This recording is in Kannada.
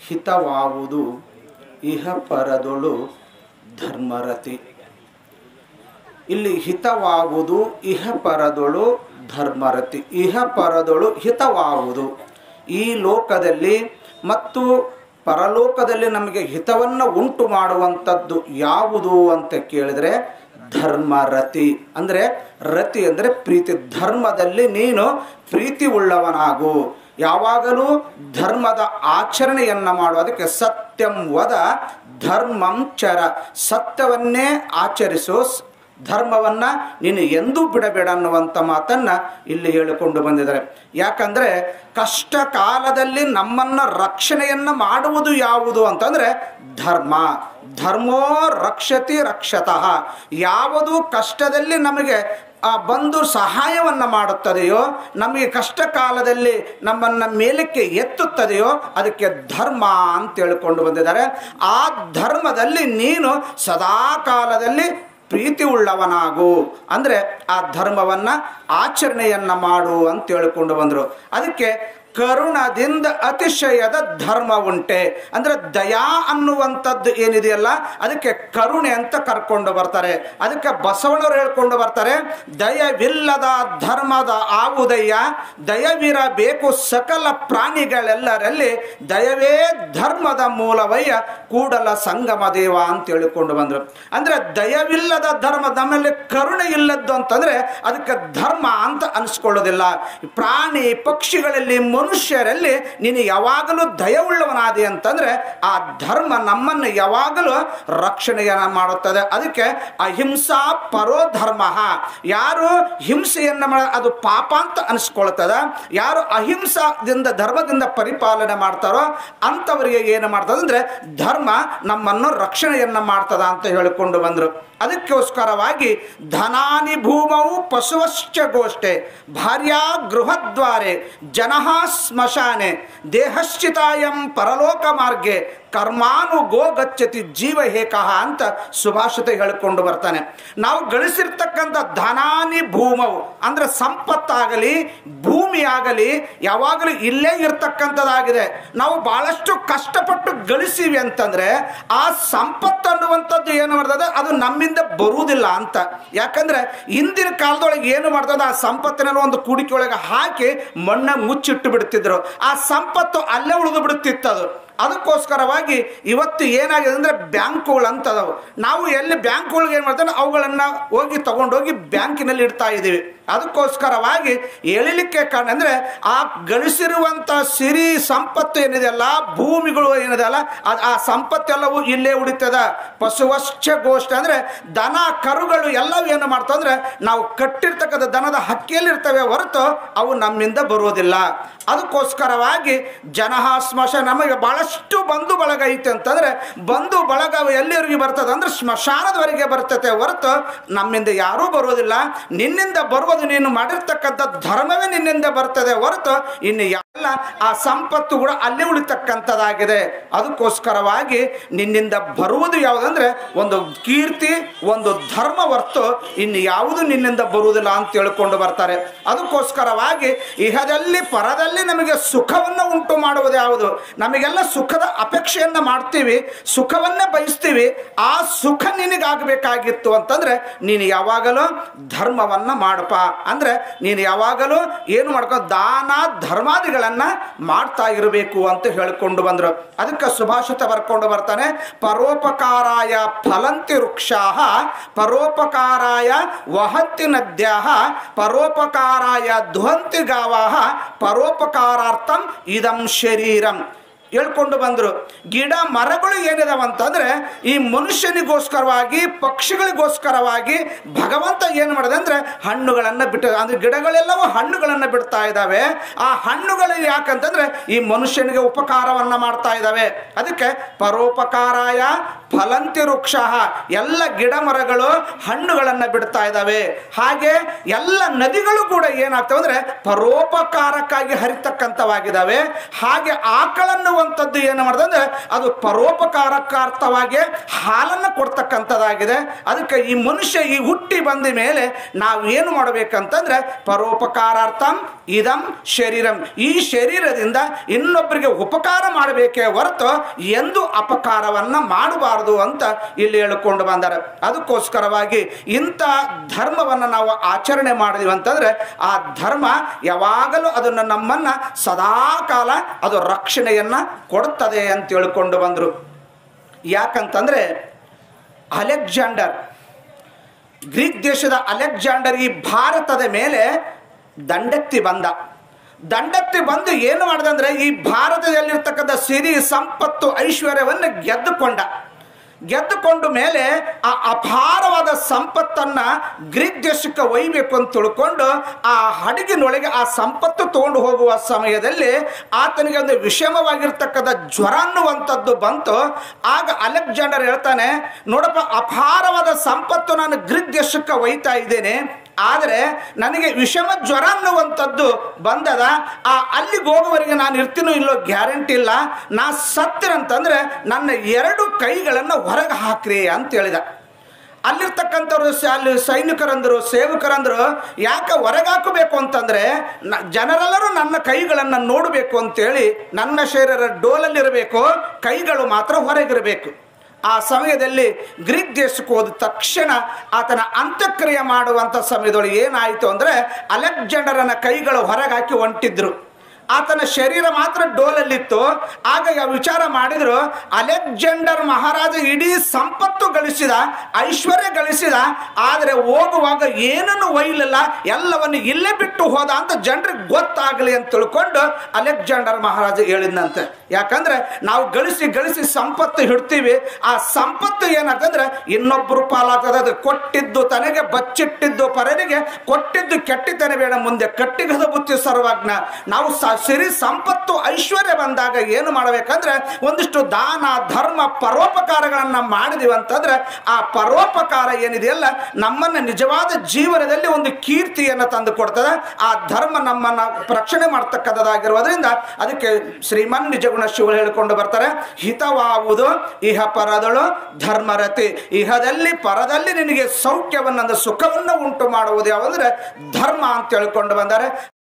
ಹಿತವಾವುದು ಇಹ ಪರದೊಳು ಧರ್ಮರತಿ ಇಲ್ಲಿ ಹಿತವಾಗುವುದು ಇಹ ಪರದೊಳು ಧರ್ಮರತಿ ಇಹ ಪರದೊಳು ಹಿತವಾಗುವುದು ಈ ಲೋಕದಲ್ಲಿ ಮತ್ತು ಪರಲೋಕದಲ್ಲಿ ನಮಗೆ ಹಿತವನ್ನು ಉಂಟು ಮಾಡುವಂಥದ್ದು ಯಾವುದು ಅಂತ ಕೇಳಿದರೆ ಧರ್ಮರತಿ ಅಂದರೆ ರತಿ ಅಂದರೆ ಪ್ರೀತಿ ಧರ್ಮದಲ್ಲಿ ನೀನು ಪ್ರೀತಿ ಉಳ್ಳವನಾಗು ಯಾವಾಗಲೂ ಧರ್ಮದ ಆಚರಣೆಯನ್ನು ಮಾಡುವುದಕ್ಕೆ ಸತ್ಯಂ ವದ ಧರ್ಮಂ ಚರ ಸತ್ಯವನ್ನೇ ಆಚರಿಸು ಸ್- ಧರ್ಮವನ್ನು ನೀನು ಎಂದೂ ಬಿಡಬೇಡ ಅನ್ನುವಂಥ ಮಾತನ್ನು ಇಲ್ಲಿ ಹೇಳಿಕೊಂಡು ಬಂದಿದ್ದಾರೆ ಯಾಕಂದರೆ ಕಷ್ಟ ಕಾಲದಲ್ಲಿ ನಮ್ಮನ್ನು ರಕ್ಷಣೆಯನ್ನು ಮಾಡುವುದು ಯಾವುದು ಅಂತಂದರೆ ಧರ್ಮ ಧರ್ಮೋ ರಕ್ಷತಿ ರಕ್ಷತಃ ಯಾವುದು ಕಷ್ಟದಲ್ಲಿ ನಮಗೆ ಆ ಬಂದು ಸಹಾಯವನ್ನು ಮಾಡುತ್ತದೆಯೋ ನಮಗೆ ಕಷ್ಟ ಕಾಲದಲ್ಲಿ ನಮ್ಮನ್ನು ಮೇಲಕ್ಕೆ ಎತ್ತುತ್ತದೆಯೋ ಅದಕ್ಕೆ ಧರ್ಮ ಅಂತ ಹೇಳಿಕೊಂಡು ಬಂದಿದ್ದಾರೆ ಆ ಧರ್ಮದಲ್ಲಿ ನೀನು ಸದಾ ಕಾಲದಲ್ಲಿ ಪ್ರೀತಿ ಉಳ್ಳವನಾಗು ಅಂದರೆ ಆ ಧರ್ಮವನ್ನು ಆಚರಣೆಯನ್ನು ಮಾಡು ಅಂತ ಹೇಳಿಕೊಂಡು ಬಂದರು ಅದಕ್ಕೆ ಕರುಣದಿಂದ ಅತಿಶಯದ ಧರ್ಮ ಉಂಟೆ ಅಂದರೆ ದಯಾ ಅನ್ನುವಂಥದ್ದು ಏನಿದೆಯಲ್ಲ ಅದಕ್ಕೆ ಕರುಣೆ ಅಂತ ಕರ್ಕೊಂಡು ಬರ್ತಾರೆ ಅದಕ್ಕೆ ಬಸವಣ್ಣವರು ಹೇಳ್ಕೊಂಡು ಬರ್ತಾರೆ ದಯವಿಲ್ಲದ ಧರ್ಮದ ಆವುದಯ್ಯ ದಯವಿರಬೇಕು ಸಕಲ ಪ್ರಾಣಿಗಳೆಲ್ಲರಲ್ಲಿ ದಯವೇ ಧರ್ಮದ ಮೂಲವಯ್ಯ ಕೂಡಲ ಸಂಗಮ ದೇವ ಅಂತ ಹೇಳಿಕೊಂಡು ಬಂದರು ಅಂದರೆ ದಯವಿಲ್ಲದ ಧರ್ಮ ನಮ್ಮಲ್ಲಿ ಕರುಣೆ ಇಲ್ಲದ್ದು ಅಂತಂದರೆ ಅದಕ್ಕೆ ಧರ್ಮ ಅಂತ ಅನಿಸ್ಕೊಳ್ಳೋದಿಲ್ಲ ಪ್ರಾಣಿ ಪಕ್ಷಿಗಳಲ್ಲಿ ಮನುಷ್ಯರಲ್ಲಿ ನೀನು ಯಾವಾಗಲೂ ದಯವುಳ್ಳವನಾದಿ ಅಂತಂದರೆ ಆ ಧರ್ಮ ನಮ್ಮನ್ನು ಯಾವಾಗಲೂ ರಕ್ಷಣೆಯನ್ನು ಮಾಡುತ್ತದೆ ಅದಕ್ಕೆ ಅಹಿಂಸಾ ಪರೋ ಧರ್ಮ ಯಾರು ಹಿಂಸೆಯನ್ನು ಮಾಡ ಅದು ಪಾಪ ಅಂತ ಅನಿಸ್ಕೊಳ್ತದ ಯಾರು ಅಹಿಂಸಾದಿಂದ ಧರ್ಮದಿಂದ ಪರಿಪಾಲನೆ ಮಾಡ್ತಾರೋ ಅಂಥವರಿಗೆ ಏನು ಮಾಡ್ತದೆ ಅಂದರೆ ಧರ್ಮ ನಮ್ಮನ್ನು ರಕ್ಷಣೆಯನ್ನು ಮಾಡ್ತದ ಅಂತ ಹೇಳಿಕೊಂಡು ಬಂದರು ಅದಕ್ಕೋಸ್ಕರವಾಗಿ ಧನಾನಿ ಭೂಮವು ಪಶುವಶ್ಚ ಗೋಷ್ಠೆ ಭಾರ್ಯಾ ಗೃಹದ್ವಾರೆ ಜನಃ ಸ್ಮಶಾನೆ ದೇಹಶ್ಚಿತಾಯಂ ಪರಲೋಕ ಮಾರ್ಗೆ ಕರ್ಮಾನು ಗೋ ಗಚ್ಚತಿ ಜೀವ ಹೇಕಃ ಅಂತ ಸುಭಾಷಿತ ಹೇಳಿಕೊಂಡು ಬರ್ತಾನೆ ನಾವು ಗಳಿಸಿರ್ತಕ್ಕಂಥ ಧನಾನಿ ಭೂಮವು ಅಂದರೆ ಸಂಪತ್ತಾಗಲಿ ಭೂಮಿ ಆಗಲಿ ಯಾವಾಗಲೂ ಇಲ್ಲೇ ಇರ್ತಕ್ಕಂಥದ್ದಾಗಿದೆ ನಾವು ಭಾಳಷ್ಟು ಕಷ್ಟಪಟ್ಟು ಗಳಿಸಿವಿ ಅಂತಂದರೆ ಆ ಸಂಪತ್ತು ಅನ್ನುವಂಥದ್ದು ಏನು ಮಾಡ್ತದೆ ಅದು ನಮ್ಮಿಂದ ಬರುವುದಿಲ್ಲ ಅಂತ ಯಾಕಂದ್ರೆ ಹಿಂದಿನ ಕಾಲದೊಳಗೆ ಏನು ಮಾಡ್ತದೆ ಆ ಸಂಪತ್ತಿನಲ್ಲಿ ಒಂದು ಕುಡಿಕೆ ಒಳಗೆ ಹಾಕಿ ಮಣ್ಣಾಗ ಮುಚ್ಚಿಟ್ಟು ಬಿಡ್ತಿದ್ರು ಆ ಸಂಪತ್ತು ಅಲ್ಲೇ ಉಳಿದು ಬಿಡುತ್ತಿತ್ತು ಅದು ಅದಕ್ಕೋಸ್ಕರವಾಗಿ ಇವತ್ತು ಏನಾಗಿದೆ ಅಂದರೆ ಬ್ಯಾಂಕುಗಳು ಅಂತದವು ನಾವು ಎಲ್ಲಿ ಬ್ಯಾಂಕ್ಗಳಿಗೆ ಏನು ಮಾಡ್ತೇವೆ ಅವುಗಳನ್ನು ಹೋಗಿ ತಗೊಂಡೋಗಿ ಬ್ಯಾಂಕಿನಲ್ಲಿ ಇಡ್ತಾ ಇದ್ದೀವಿ ಅದಕ್ಕೋಸ್ಕರವಾಗಿ ಎಳಿಲಿಕ್ಕೆ ಕಾರಣ ಅಂದರೆ ಆ ಗಳಿಸಿರುವಂಥ ಸಿರಿ ಸಂಪತ್ತು ಏನಿದೆಯಲ್ಲ ಭೂಮಿಗಳು ಏನಿದೆಯಲ್ಲ ಅದು ಆ ಸಂಪತ್ತೆಲ್ಲವೂ ಇಲ್ಲೇ ಉಳಿತದ ಪಶುವಶ್ಚ ಗೋಷ್ಠಿ ಅಂದರೆ ದನ ಕರುಗಳು ಎಲ್ಲವೂ ಏನು ಮಾಡ್ತಾವೆ ಅಂದರೆ ನಾವು ಕಟ್ಟಿರ್ತಕ್ಕಂಥ ದನದ ಹಕ್ಕಿಯಲ್ಲಿರ್ತವೆ ಹೊರತು ಅವು ನಮ್ಮಿಂದ ಬರುವುದಿಲ್ಲ ಅದಕ್ಕೋಸ್ಕರವಾಗಿ ಜನಹ ಸ್ಮಶ ನಮಗೆ ಭಾಳಷ್ಟು ಬಂಧು ಬಳಗ ಐತೆ ಅಂತಂದರೆ ಬಂಧು ಬಳಗ ಎಲ್ಲಿವರೆಗೆ ಬರ್ತದೆ ಅಂದ್ರೆ ಸ್ಮಶಾನದವರೆಗೆ ಬರ್ತತೆ ಹೊರತು ನಮ್ಮಿಂದ ಯಾರೂ ಬರುವುದಿಲ್ಲ ನಿನ್ನಿಂದ ಬರುವುದು ನೀನು ಮಾಡಿರ್ತಕ್ಕಂಥ ಧರ್ಮವೇ ನಿನ್ನಿಂದ ಬರ್ತದೆ ಹೊರತು ಇನ್ನು ಎಲ್ಲ ಆ ಸಂಪತ್ತು ಕೂಡ ಅಲ್ಲೇ ಉಳಿತಕ್ಕಂಥದ್ದಾಗಿದೆ ಅದಕ್ಕೋಸ್ಕರವಾಗಿ ನಿನ್ನಿಂದ ಬರುವುದು ಯಾವುದಂದ್ರೆ ಒಂದು ಕೀರ್ತಿ ಒಂದು ಧರ್ಮ ಹೊರತು ಇನ್ನು ಯಾವುದು ನಿನ್ನಿಂದ ಬರುವುದಿಲ್ಲ ಅಂತ ತಿಳ್ಕೊಂಡು ಬರ್ತಾರೆ ಅದಕ್ಕೋಸ್ಕರವಾಗಿ ಇಹದಲ್ಲಿ ಪರದಲ್ಲಿ ನಮಗೆ ಸುಖವನ್ನು ಉಂಟು ಮಾಡುವುದು ಯಾವುದು ನಮಗೆಲ್ಲ ಸುಖದ ಅಪೇಕ್ಷೆಯನ್ನು ಮಾಡ್ತೀವಿ ಸುಖವನ್ನೇ ಬಯಸ್ತೀವಿ ಆ ಸುಖ ನಿನಗಾಗಬೇಕಾಗಿತ್ತು ಅಂತಂದ್ರೆ ನೀನು ಯಾವಾಗಲೂ ಧರ್ಮವನ್ನು ಮಾಡಪ್ಪ ಅಂದ್ರೆ ನೀನು ಯಾವಾಗಲೂ ಏನು ಮಾಡ್ಕೋ ದಾನ ಧರ್ಮಾದಿಗಳನ್ನು ಮಾಡ್ತಾ ಇರಬೇಕು ಅಂತ ಹೇಳಿಕೊಂಡು ಬಂದರು ಅದಕ್ಕೆ ಸುಭಾಷಿತ ಬರ್ಕೊಂಡು ಬರ್ತಾನೆ ಪರೋಪಕಾರಾಯ ಫಲಂತಿ ವೃಕ್ಷಾಹ ಪರೋಪಕಾರಾಯ ವಹಂತಿ ನದ್ಯಾಹ ಪರೋಪಕಾರಾಯ ದುಹಂತಿ ಗಾವಾಹ ಪರೋಪಕಾರಾರ್ಥಂ ಇದಂ ಶರೀರಂ ಹೇಳ್ಕೊಂಡು ಬಂದರು ಗಿಡ ಮರಗಳು ಏನಿದಾವ ಅಂತಂದ್ರೆ ಈ ಮನುಷ್ಯನಿಗೋಸ್ಕರವಾಗಿ ಪಕ್ಷಿಗಳಿಗೋಸ್ಕರವಾಗಿ ಭಗವಂತ ಏನು ಮಾಡಿದೆ ಅಂದ್ರೆ ಹಣ್ಣುಗಳನ್ನು ಬಿಟ್ಟ ಅಂದ್ರೆ ಗಿಡಗಳೆಲ್ಲವೂ ಹಣ್ಣುಗಳನ್ನು ಬಿಡ್ತಾ ಇದ್ದಾವೆ ಆ ಹಣ್ಣುಗಳು ಯಾಕಂತಂದ್ರೆ ಈ ಮನುಷ್ಯನಿಗೆ ಉಪಕಾರವನ್ನು ಮಾಡ್ತಾ ಇದ್ದಾವೆ ಅದಕ್ಕೆ ಪರೋಪಕಾರಾಯ ಫಲಂತಿ ವೃಕ್ಷ ಎಲ್ಲ ಗಿಡ ಮರಗಳು ಹಣ್ಣುಗಳನ್ನು ಬಿಡ್ತಾ ಇದ್ದಾವೆ ಹಾಗೆ ಎಲ್ಲ ನದಿಗಳು ಕೂಡ ಏನಾಗ್ತವೆ ಅಂದ್ರೆ ಪರೋಪಕಾರಕ್ಕಾಗಿ ಹರಿತಕ್ಕಂಥವಾಗಿದ್ದಾವೆ ಹಾಗೆ ಆಕಳನ್ನು ಅನ್ನುವಂಥದ್ದು ಏನು ಮಾಡ್ದಂದ್ರೆ ಅದು ಪರೋಪಕಾರಕ್ಕಾರ್ಥವಾಗಿ ಹಾಲನ್ನು ಕೊಡ್ತಕ್ಕಂಥದ್ದಾಗಿದೆ ಅದಕ್ಕೆ ಈ ಮನುಷ್ಯ ಈ ಹುಟ್ಟಿ ಬಂದ ಮೇಲೆ ನಾವು ಏನು ಮಾಡಬೇಕಂತಂದ್ರೆ ಪರೋಪಕಾರಾರ್ಥಂ ಇದಂ ಶರೀರಂ ಈ ಶರೀರದಿಂದ ಇನ್ನೊಬ್ಬರಿಗೆ ಉಪಕಾರ ಮಾಡಬೇಕೇ ಹೊರತು ಎಂದು ಅಪಕಾರವನ್ನ ಮಾಡಬಾರದು ಅಂತ ಇಲ್ಲಿ ಹೇಳಿಕೊಂಡು ಬಂದಾರೆ ಅದಕ್ಕೋಸ್ಕರವಾಗಿ ಇಂಥ ಧರ್ಮವನ್ನು ನಾವು ಆಚರಣೆ ಮಾಡಿದ್ವಿ ಅಂತಂದ್ರೆ ಆ ಧರ್ಮ ಯಾವಾಗಲೂ ಅದನ್ನು ನಮ್ಮನ್ನ ಸದಾಕಾಲ ಅದು ರಕ್ಷಣೆಯನ್ನ ಕೊಡುತ್ತದೆ ಅಂತ ಹೇಳ್ಕೊಂಡು ಬಂದರು ಯಾಕಂತಂದ್ರೆ ಅಲೆಕ್ಸಾಂಡರ್ ಗ್ರೀಕ್ ದೇಶದ ಅಲೆಕ್ಸಾಂಡರ್ ಈ ಭಾರತದ ಮೇಲೆ ದಂಡೆತ್ತಿ ಬಂದ ದಂಡೆತ್ತಿ ಬಂದು ಏನು ಮಾಡ್ದಂದ್ರೆ ಈ ಭಾರತದಲ್ಲಿರ್ತಕ್ಕಂಥ ಸಿರಿ ಸಂಪತ್ತು ಐಶ್ವರ್ಯವನ್ನು ಗೆದ್ದುಕೊಂಡ ಗೆದ್ದುಕೊಂಡ ಮೇಲೆ ಆ ಅಪಾರವಾದ ಸಂಪತ್ತನ್ನ ಗ್ರೀಕ್ ದೇಶಕ್ಕೆ ಒಯ್ಬೇಕು ಅಂತ ತಿಳ್ಕೊಂಡು ಆ ಹಡಗಿನೊಳಗೆ ಆ ಸಂಪತ್ತು ತಗೊಂಡು ಹೋಗುವ ಸಮಯದಲ್ಲಿ ಆತನಿಗೆ ಒಂದು ವಿಷಮವಾಗಿರ್ತಕ್ಕಂಥ ಜ್ವರ ಅನ್ನುವಂಥದ್ದು ಬಂತು ಆಗ ಅಲೆಕ್ಸಾಂಡರ್ ಹೇಳ್ತಾನೆ ನೋಡಪ್ಪ ಅಪಾರವಾದ ಸಂಪತ್ತು ನಾನು ಗ್ರೀಕ್ ದೇಶಕ್ಕೆ ಒಯ್ತಾ ಇದ್ದೇನೆ ಆದರೆ ನನಗೆ ವಿಷಮ ಜ್ವರ ಅನ್ನುವಂಥದ್ದು ಬಂದದ ಆ ಅಲ್ಲಿಗೆ ಹೋಗುವವರೆಗೆ ನಾನು ಇರ್ತೀನೋ ಇಲ್ಲೋ ಗ್ಯಾರಂಟಿ ಇಲ್ಲ ನಾ ಸತ್ತಿರಂತಂದ್ರೆ ನನ್ನ ಎರಡು ಕೈಗಳನ್ನು ಹೊರಗೆ ಹಾಕ್ರಿ ಅಂತ ಹೇಳಿದ ಅಲ್ಲಿರ್ತಕ್ಕಂಥವ್ರು ಸ- ಅಲ್ಲಿ ಸೈನಿಕರಂದರು ಸೇವಕರಂದರು ಯಾಕೆ ಹೊರಗಾಕಬೇಕು ಅಂತಂದ್ರೆ ನ- ಜನರೆಲ್ಲರೂ ನನ್ನ ಕೈಗಳನ್ನು ನೋಡಬೇಕು ಅಂತೇಳಿ ನನ್ನ ಶರೀರ ಡೋಲಲ್ಲಿರಬೇಕು ಕೈಗಳು ಮಾತ್ರ ಹೊರಗಿರಬೇಕು ಆ ಸಮಯದಲ್ಲಿ ಗ್ರೀಕ್ ದೇಶಕ್ಕೆ ಹೋದ ತಕ್ಷಣ ಆತನ ಅಂತ್ಯಕ್ರಿಯೆ ಮಾಡುವಂಥ ಸಮಯದೊಳಗೆ ಏನಾಯಿತು ಅಂದರೆ ಅಲೆಕ್ಸಾಂಡರನ ಕೈಗಳು ಹೊರಗೆ ಹಾಕಿ ಹೊಂಟಿದ್ರು ಆತನ ಶರೀರ ಮಾತ್ರ ಡೋಲಲ್ಲಿತ್ತು ಆಗ ಯಾವ ವಿಚಾರ ಮಾಡಿದ್ರು ಅಲೆಕ್ಸಾಂಡರ್ ಮಹಾರಾಜ ಇಡೀ ಸಂಪತ್ತು ಗಳಿಸಿದ ಐಶ್ವರ್ಯ ಗಳಿಸಿದ ಆದರೆ ಹೋಗುವಾಗ ಏನನ್ನು ಒಯ್ಲಿಲ್ಲ ಎಲ್ಲವನ್ನು ಇಲ್ಲೇ ಬಿಟ್ಟು ಹೋದ ಅಂತ ಜನರಿಗೆ ಗೊತ್ತಾಗಲಿ ಅಂತ ತಿಳ್ಕೊಂಡು ಅಲೆಕ್ಸಾಂಡರ್ ಮಹಾರಾಜ ಹೇಳಿದ್ನಂತೆ ಯಾಕಂದ್ರೆ ನಾವು ಗಳಿಸಿ ಗಳಿಸಿ ಸಂಪತ್ತು ಹಿಡ್ತೀವಿ ಆ ಸಂಪತ್ತು ಏನಾಗ್ತಂದ್ರೆ ಇನ್ನೊಬ್ಬರು ಪಾಲಾಗ್ತದೆ ಅದು ಕೊಟ್ಟಿದ್ದು ತನಗೆ ಬಚ್ಚಿಟ್ಟಿದ್ದು ಪರನಿಗೆ ಕೊಟ್ಟಿದ್ದು ಕೆಟ್ಟಿತನ ಬೇಡ ಮುಂದೆ ಕಟ್ಟಿಗದ ಬುತ್ತಿ ಸರ್ವಜ್ಞ ನಾವು ಸ ಸಿರಿ ಸಂಪತ್ತು ಐಶ್ವರ್ಯ ಬಂದಾಗ ಏನು ಮಾಡಬೇಕಂದ್ರೆ ಒಂದಿಷ್ಟು ದಾನ ಧರ್ಮ ಪರೋಪಕಾರಗಳನ್ನ ಮಾಡಿದೀವಿ ಅಂತಂದ್ರೆ ಆ ಪರೋಪಕಾರ ಏನಿದೆಯಲ್ಲ ನಮ್ಮನ್ನ ನಿಜವಾದ ಜೀವನದಲ್ಲಿ ಒಂದು ಕೀರ್ತಿಯನ್ನು ತಂದು ಕೊಡ್ತದೆ ಆ ಧರ್ಮ ನಮ್ಮನ್ನ ರಕ್ಷಣೆ ಮಾಡ್ತಕ್ಕಂಥದ್ದಾಗಿರೋದ್ರಿಂದ ಅದಕ್ಕೆ ಶ್ರೀಮನ್ ನಿಜಗುಣ ಶಿವರು ಹೇಳಿಕೊಂಡು ಬರ್ತಾರೆ ಹಿತವಾವುದು ಇಹ ಪರದಳು ಧರ್ಮರತಿ ಇಹದಲ್ಲಿ ಪರದಲ್ಲಿ ನಿನಗೆ ಸೌಖ್ಯವನ್ನ ಸುಖವನ್ನು ಉಂಟು ಮಾಡುವುದು ಯಾವುದಂದ್ರೆ ಧರ್ಮ ಅಂತ ಹೇಳ್ಕೊಂಡು ಬಂದರೆ